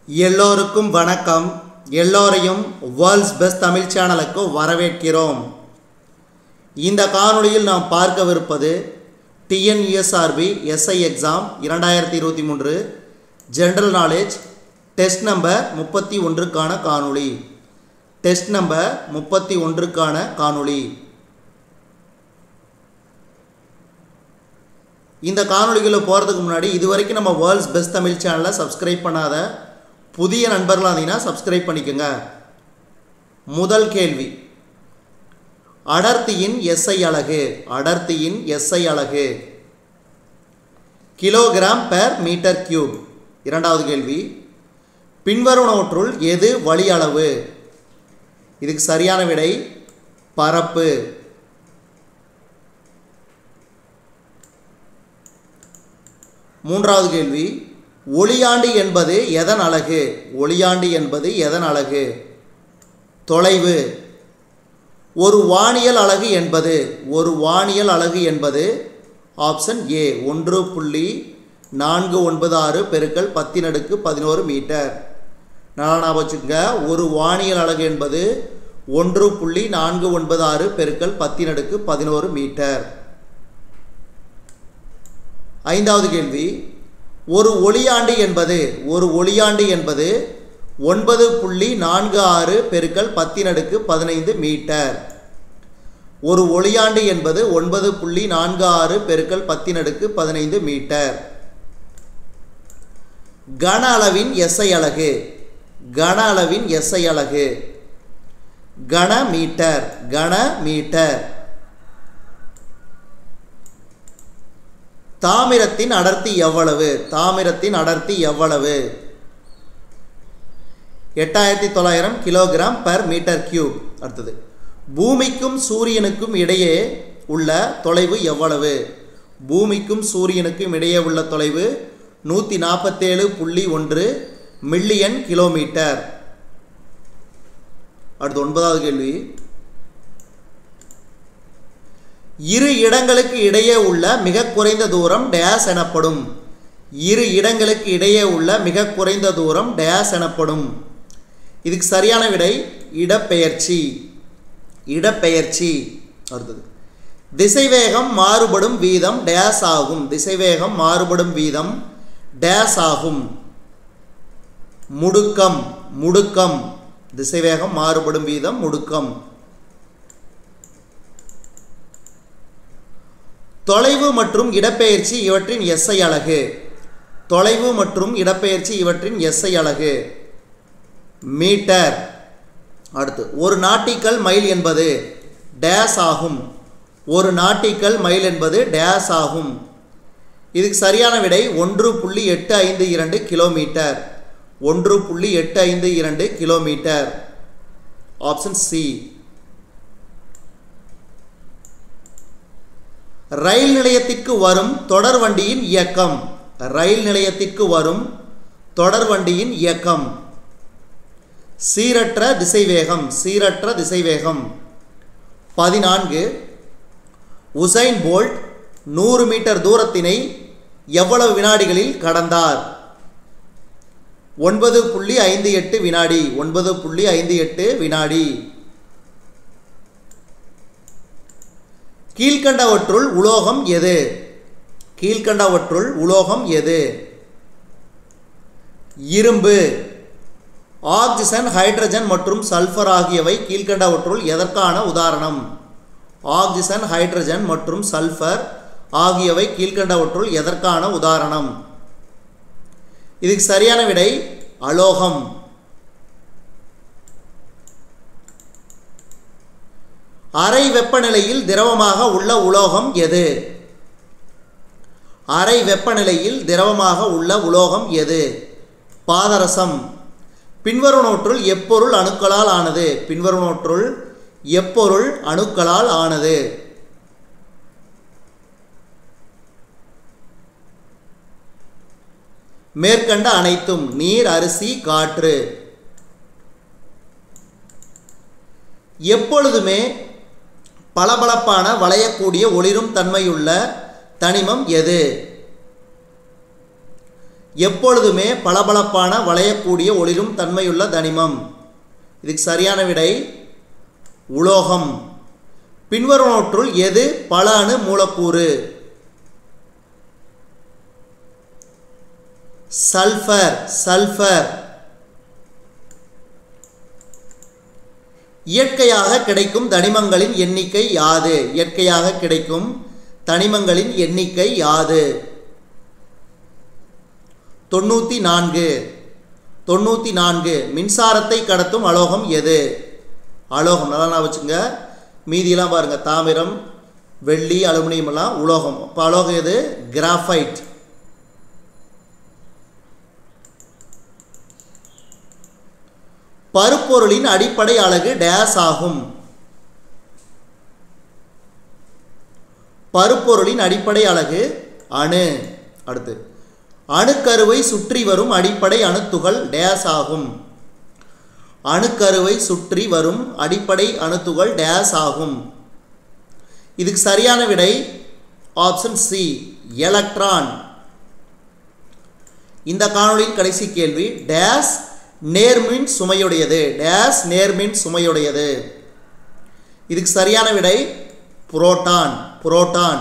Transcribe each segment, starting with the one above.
எல்லோருக்கும் வணக்கம் எல்லோரையும் வேர்ல்ட்ஸ் பெஸ்ட் தமிழ் சேனலுக்கு வரவேற்கிறோம் இந்த காணொளியில் நாம் பார்க்கவிருப்பது டிஎன்யூஎஸ்ஆர்பி எஸ்ஐ எக்ஸாம் இரண்டாயிரத்தி இருபத்தி மூன்று ஜென்ரல் நாலேஜ் டெஸ்ட் நம்பர் முப்பத்தி ஒன்றுக்கான காணொளி டெஸ்ட் நம்பர் முப்பத்தி ஒன்றுக்கான காணொளி இந்த காணொளிகளை போகிறதுக்கு முன்னாடி இது வரைக்கும் நம்ம வேர்ல்ட்ஸ் பெஸ்ட் தமிழ் சேனலை சப்ஸ்கிரைப் பண்ணாத புதிய நண்பர்களாக இருந்தீங்கன்னா சப்ஸ்கிரைப் பண்ணிக்கோங்க முதல் கேள்வி அடர்த்தியின் எஸ்ஐ அலகு அடர்த்தியின் எஸ்ஐ அலகு கிலோகிராம் பெர் மீட்டர் கியூப் இரண்டாவது கேள்வி பின்வருவனவற்றுள் எது வழி அளவு இதுக்கு சரியான விடை பரப்பு மூன்றாவது கேள்வி ஒளியாண்டி என்பது எதன் அலகு ஒளியாண்டி என்பது எதன் அலகு தொலைவு ஒரு வானியல் அலகு என்பது ஒரு வானியல் அலகு என்பது ஆப்ஷன் ஏ ஒன்று புள்ளி நான்கு ஒன்பது ஆறு பெருக்கல் பத்தின் அடுக்கு பதினோரு மீட்டர் நல்லா ஞாபகம் வச்சுக்கோங்க ஒரு வானியல் அலகு என்பது ஒன்று புள்ளி நான்கு ஒன்பது ஆறு பெருக்கல் பத்தின் அடுக்கு பதினோரு மீட்டர் ஐந்தாவது கேள்வி ஒரு ஒளியாண்டு என்பது ஒரு ஒளியாண்டு என்பது ஒன்பது புள்ளி நான்கு ஆறு பெருக்கல் பத்தின் அடுக்கு பதினைந்து மீட்டர் ஒரு ஒளியாண்டு என்பது ஒன்பது புள்ளி நான்கு ஆறு பெருக்கல் பத்தின் அடுக்கு பதினைந்து மீட்டர் கன அளவின் எஸ்ஐ அலகு கன அளவின் எஸ்ஐ அலகு கன மீட்டர் கன மீட்டர் தாமிரத்தின் அடர்த்தி எவ்வளவு தாமிரத்தின் அடர்த்தி எவ்வளவு எட்டாயிரத்தி தொள்ளாயிரம் கிலோகிராம் பர் மீட்டர் கியூப் அடுத்தது பூமிக்கும் சூரியனுக்கும் இடையே உள்ள தொலைவு எவ்வளவு பூமிக்கும் சூரியனுக்கும் இடையே உள்ள தொலைவு நூற்றி நாற்பத்தேழு புள்ளி ஒன்று மில்லியன் கிலோமீட்டர் அடுத்து ஒன்பதாவது கேள்வி இரு இடங்களுக்கு இடையே உள்ள மிக குறைந்த தூரம் டேஸ் எனப்படும் இரு இடங்களுக்கு இடையே உள்ள மிக குறைந்த தூரம் டேஸ் எனப்படும் இதுக்கு சரியான விடை இடப்பெயர்ச்சி இடப்பெயர்ச்சி அடுத்தது திசைவேகம் மாறுபடும் வீதம் டேஸ் ஆகும் திசைவேகம் மாறுபடும் வீதம் டேஸ் ஆகும் முடுக்கம் முடுக்கம் திசைவேகம் மாறுபடும் வீதம் முடுக்கம் தொலைவு மற்றும் இடப்பெயர்ச்சி இவற்றின் எஸ்ஐ அலகு தொலைவு மற்றும் இடப்பெயர்ச்சி இவற்றின் எஸ்ஐ அலகு மீட்டர் அடுத்து ஒரு நாட்டிக்கல் மைல் என்பது டேஸ் ஆகும் ஒரு நாட்டிக்கல் மைல் என்பது டேஸ் ஆகும் இதுக்கு சரியான விடை ஒன்று புள்ளி எட்டு ஐந்து இரண்டு கிலோமீட்டர் ஒன்று புள்ளி எட்டு ஐந்து இரண்டு கிலோமீட்டர் ஆப்ஷன் சி ரயில் நிலையத்திற்கு வரும் தொடர் வண்டியின் இயக்கம் ரயில் நிலையத்திற்கு வரும் தொடர் வண்டியின் இயக்கம் சீரற்ற திசைவேகம் சீரற்ற திசைவேகம் பதினான்கு உசைன் போல்ட் நூறு மீட்டர் தூரத்தினை எவ்வளவு வினாடிகளில் கடந்தார் ஒன்பது புள்ளி ஐந்து எட்டு வினாடி ஒன்பது புள்ளி ஐந்து எட்டு வினாடி கீழ்கண்டவற்றுள் உலோகம் எது கீழ்கண்டவற்றுள் உலோகம் எது இரும்பு ஆக்சிஜன் ஹைட்ரஜன் மற்றும் சல்ஃபர் ஆகியவை கீழ்கண்டவற்றுள் எதற்கான உதாரணம் ஆக்சிஜன் ஹைட்ரஜன் மற்றும் சல்ஃபர் ஆகியவை கீழ்கண்டவற்றுள் எதற்கான உதாரணம் இதுக்கு சரியான விடை அலோகம் அறை வெப்பநிலையில் திரவமாக உள்ள உலோகம் எது அறை வெப்பநிலையில் திரவமாக உள்ள உலோகம் எது பாதரசம் பின்வருவனவற்றுள் எப்பொருள் அணுக்களால் ஆனது பின்வருவனவற்றுள் எப்பொருள் அணுக்களால் ஆனது மேற்கண்ட அனைத்தும் நீர் அரிசி காற்று எப்பொழுதுமே பளபளப்பான வளையக்கூடிய ஒளிரும் தன்மையுள்ள தனிமம் எது எப்பொழுதுமே பளபளப்பான வளையக்கூடிய ஒளிரும் தன்மையுள்ள தனிமம் இதுக்கு சரியான விடை உலோகம் பின்வருவனவற்றுள் எது பல அணு மூலக்கூறு சல்ஃபர் சல்ஃபர் இயற்கையாக கிடைக்கும் தனிமங்களின் எண்ணிக்கை யாது இயற்கையாக கிடைக்கும் தனிமங்களின் எண்ணிக்கை யாது தொண்ணூற்றி நான்கு தொண்ணூற்றி நான்கு மின்சாரத்தை கடத்தும் அலோகம் எது அலோகம் நல்லா நான் வச்சுங்க மீதியெல்லாம் பாருங்கள் தாமிரம் வெள்ளி அலுமினியம் எல்லாம் உலோகம் இப்போ அலோகம் எது கிராஃபைட் பருப்பொருளின் அடிப்படை அலகு டேஸ் ஆகும் பருப்பொருளின் அடிப்படை அலகு அணு அடுத்து அணுக்கருவை சுற்றி வரும் அடிப்படை அணுத்துகள் டேஸ் ஆகும் அணுக்கருவை சுற்றி வரும் அடிப்படை அணுத்துகள் டேஸ் ஆகும் இதுக்கு சரியான விடை ஆப்ஷன் சி எலக்ட்ரான் இந்த காணொளியின் கடைசி கேள்வி டேஸ் நேர்மின் சுமையுடையது டேஸ் நேர்மின் சுமையுடையது இதுக்கு சரியான விடை புரோட்டான் புரோட்டான்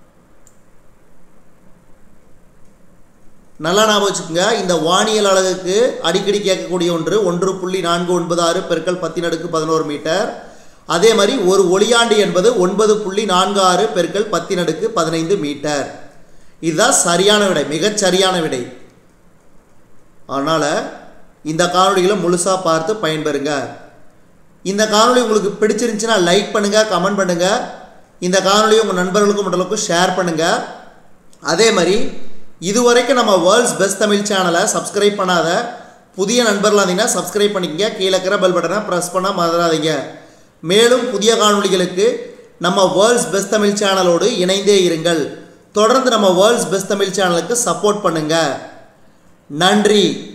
நல்லா ஞாபகம் வச்சுக்கோங்க இந்த வானியல் அலகுக்கு அடிக்கடி கேட்கக்கூடிய ஒன்று ஒன்று புள்ளி நான்கு ஒன்பது ஆறு பெருக்கல் பத்தின் அடுக்கு பதினோரு மீட்டர் அதே மாதிரி ஒரு ஒளியாண்டு என்பது ஒன்பது புள்ளி நான்கு ஆறு பெருக்கல் பத்தின் அடுக்கு பதினைந்து மீட்டர் இதுதான் சரியான விடை மிகச் சரியான விடை அதனால் இந்த காணொலிகளை முழுசாக பார்த்து பயன்பெறுங்க இந்த காணொலி உங்களுக்கு பிடிச்சிருந்துச்சுன்னா லைக் பண்ணுங்கள் கமெண்ட் பண்ணுங்கள் இந்த காணொலியை உங்கள் நண்பர்களுக்கும் மற்றவங்களுக்கும் ஷேர் பண்ணுங்கள் அதே மாதிரி இதுவரைக்கும் நம்ம வேர்ல்ட்ஸ் பெஸ்ட் தமிழ் சேனலை சப்ஸ்கிரைப் பண்ணாத புதிய நண்பர்களாக இருந்தீங்கன்னா சப்ஸ்கிரைப் பண்ணிக்கங்க கீழே இருக்கிற பெல் பட்டனை ப்ரெஸ் பண்ண மறந்துடாதீங்க மேலும் புதிய காணொளிகளுக்கு நம்ம வேர்ல்ட்ஸ் பெஸ்ட் தமிழ் சேனலோடு இணைந்தே இருங்கள் தொடர்ந்து நம்ம வேர்ல்ட்ஸ் பெஸ்ட் தமிழ் சேனலுக்கு சப்போர்ட் பண்ணுங்கள் நன்றி